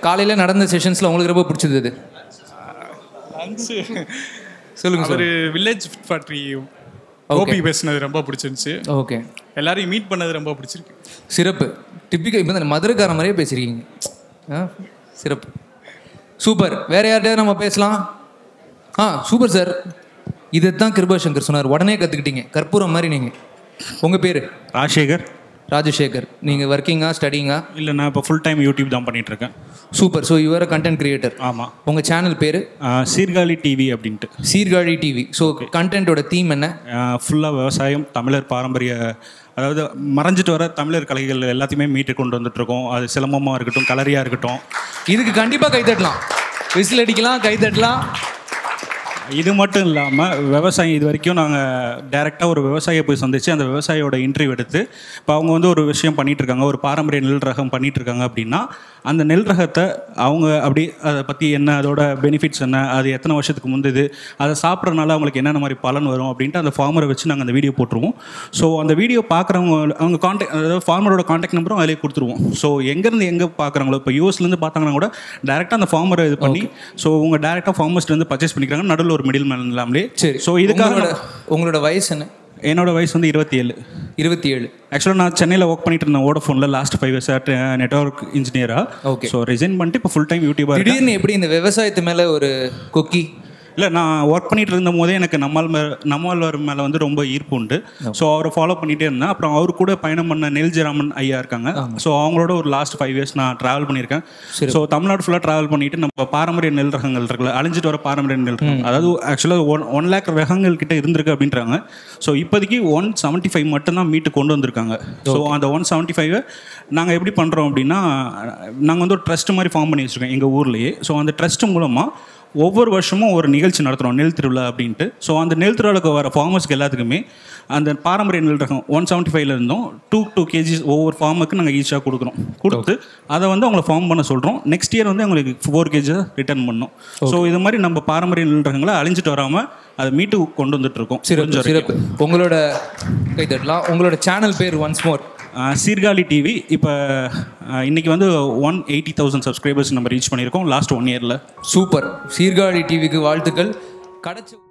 காலையில் நடந்த செஷன்ஸில் உங்களுக்கு ரொம்ப பிடிச்சது இது லன்ச்சு சொல்லுங்க ஒரு வில்லேஜ் ஃபேக்ட்ரி கோபி பேசினது ரொம்ப பிடிச்சிருந்துச்சு ஓகே எல்லாரையும் மீட் பண்ணது ரொம்ப பிடிச்சிருக்கு சிறப்பு டிப்பிக்கல் இப்போ தான் மதுரைக்கார மாதிரியே பேசியிருக்கீங்க ஆ சிறப்பு சூப்பர் வேற யார்கிட்டயாவது நம்ம பேசலாம் ஆ சூப்பர் சார் இதைத்தான் கிருபாசங்கர் சொன்னார் உடனே கற்றுக்கிட்டீங்க கற்பூரம் மாதிரி நீங்கள் உங்கள் பேர் ராஜசேகர் ராஜசேகர் நீங்கள் ஒர்க்கிங்கா ஸ்டடிங்கா இல்லை நான் இப்போ ஃபுல் டைம் யூடியூப் தான் பண்ணிட்டு இருக்கேன் super so you're content creator ஆமாம் உங்கள் சேனல் பேர் சீர்காழி டிவி அப்படின்ட்டு சீர்காழி டிவி ஸோ கண்டென்ட்டோட தீம் என்ன ஃபுல்லாக விவசாயம் தமிழர் பாரம்பரிய அதாவது மறைஞ்சிட்டு வர தமிழர் கலைகள் எல்லாத்தையுமே மீட்டு கொண்டு வந்துட்டுருக்கோம் அது சிலம்பமாக இருக்கட்டும் கலரியாக இருக்கட்டும் இதுக்கு கண்டிப்பாக கை தட்டலாம் விசில் அடிக்கலாம் கை தட்டலாம் இது மட்டும் இல்லாமல் விவசாயம் இது வரைக்கும் நாங்கள் டேரெக்டாக ஒரு விவசாயியை போய் சந்திச்சு அந்த விவசாயியோட இன்டர்வியூ எடுத்து இப்போ அவங்க வந்து ஒரு விஷயம் பண்ணிட்டு இருக்காங்க ஒரு பாரம்பரிய நெல் ரகம் பண்ணிட்டு இருக்காங்க அப்படின்னா அந்த நெல் ரகத்தை அவங்க அப்படி அதை பற்றி என்ன அதோட பெனிஃபிட்ஸ் என்ன அது எத்தனை வருஷத்துக்கு முந்தது அதை சாப்பிட்றதுனால அவங்களுக்கு என்னென்ன மாதிரி பலன் வரும் அப்படின்ட்டு அந்த ஃபார்மரை வச்சு நாங்கள் அந்த வீடியோ போட்டுருவோம் ஸோ அந்த வீடியோ பார்க்குறவங்க அவங்க காண்டாக்ட் அதாவது ஃபார்மரோட காண்டாக்ட் நம்பரும் அதிலே கொடுத்துருவோம் ஸோ எங்கேருந்து எங்கே பார்க்குறாங்களோ இப்போ யூஎஸ்லேருந்து பார்த்தாங்கன்னா கூட டேரெக்டாக அந்த ஃபார்மரை இது பண்ணி ஸோ உங்க டேரெக்டாக ஃபார்மர்ஸ்லேருந்து பர்ச்சேஸ் பண்ணிக்கிறாங்க நடுவில் ஒரு மிடில் மேன் இல்லாமலே சரி ஸோ இதுக்காக உங்களோட உங்களோட வயசு என்ன என்னோட வயசு வந்து இருபத்தி ஏழு இருபத்தி ஏழு ஆக்சுவலாக நான் சென்னையில் ஒர்க் பண்ணிட்டு இருந்தேன் ஓடஃபோனில் லாஸ்ட் ஃபைவ் இயர்ஸ் நெட்ஒர்க் இன்ஜினியராக Okay. ஸோ ரிசைன் பண்ணிட்டு இப்போ ஃபுல் டைம் யூடியூபர் திடீர்னு எப்படி இந்த விவசாயத்து மேலே ஒரு கொக்கி இல்லை நான் ஒர்க் பண்ணிட்டு இருந்த போதே எனக்கு நம்மால் மே நம்மாழ்வார் மேலே வந்து ரொம்ப ஈர்ப்பு உண்டு ஸோ அவரை ஃபாலோ பண்ணிகிட்டே இருந்தேன் அப்புறம் அவர் கூட பயணம் பண்ண நெல்ஜராமன் ஐயா இருக்காங்க ஸோ அவங்களோட ஒரு லாஸ்ட் ஃபைவ் இயர்ஸ் நான் ட்ராவல் பண்ணியிருக்கேன் ஸோ தமிழ்நாடு ஃபுல்லாக ட்ராவல் பண்ணிட்டு நம்ம பாரம்பரிய நெல் ரகங்கள் இருக்குல்ல அழிஞ்சிட்டு வர பாரம்பரிய நெல் ரகம் அதாவது ஆக்சுவலாக ஒன் ஒன் லேக் ரகங்கள் கிட்ட இருந்திருக்கு அப்படின்றாங்க ஸோ இப்போதைக்கு ஒன் செவன்ட்டி ஃபைவ் மட்டும்தான் மீட்டு கொண்டு வந்திருக்காங்க ஸோ அந்த ஒன் செவன்ட்டி ஃபைவ் நாங்கள் எப்படி பண்ணுறோம் அப்படின்னா நாங்கள் வந்து ஒரு ட்ரஸ்ட் மாதிரி ஃபார்ம் பண்ணி வச்சுருக்கோம் எங்கள் ஊர்லேயே ஸோ அந்த ட்ரஸ்ட் மூலமாக ஒவ்வொரு வருஷமும் ஒரு நிகழ்ச்சி நடத்துகிறோம் நெல் திருவிழா அப்படின்ட்டு ஸோ அந்த நெல் திருவிழாவுக்கு வர ஃபார்மர்ஸ்க்கு எல்லாத்துக்குமே அந்த பாரம்பரிய நெல் ரகம் ஒன் செவன்ட்டி ஃபைவ்ல இருந்தும் டூ டூ கேஜிஸ் ஒவ்வொரு ஃபார்முக்கு நாங்கள் ஈஸியாக கொடுக்குறோம் கொடுத்து அதை வந்து அவங்கள ஃபார்ம் பண்ண சொல்கிறோம் நெக்ஸ்ட் இயர் வந்து அவங்களுக்கு ஃபோர் கேஜஸ் ரிட்டர்ன் பண்ணோம் ஸோ இது மாதிரி நம்ம பாரம்பரிய நெல் ரகங்களை அழிஞ்சிட்டு வராமல் அதை மீட்டு கொண்டு வந்துட்டு இருக்கோம் சிறப்பு சிறப்பு உங்களோட கை தட்டலாம் உங்களோட சேனல் பேர் once more ah Sirkazhi TV இப்போ இன்னைக்கு வந்து ஒன் எயிட்டி தௌசண்ட் சப்ஸ்கிரைபர்ஸ் நம்ம ரீச் பண்ணியிருக்கோம் லாஸ்ட் ஒன் இயரில் சூப்பர் சீர்காழி டிவிக்கு வாழ்த்துக்கள் கிடைச்ச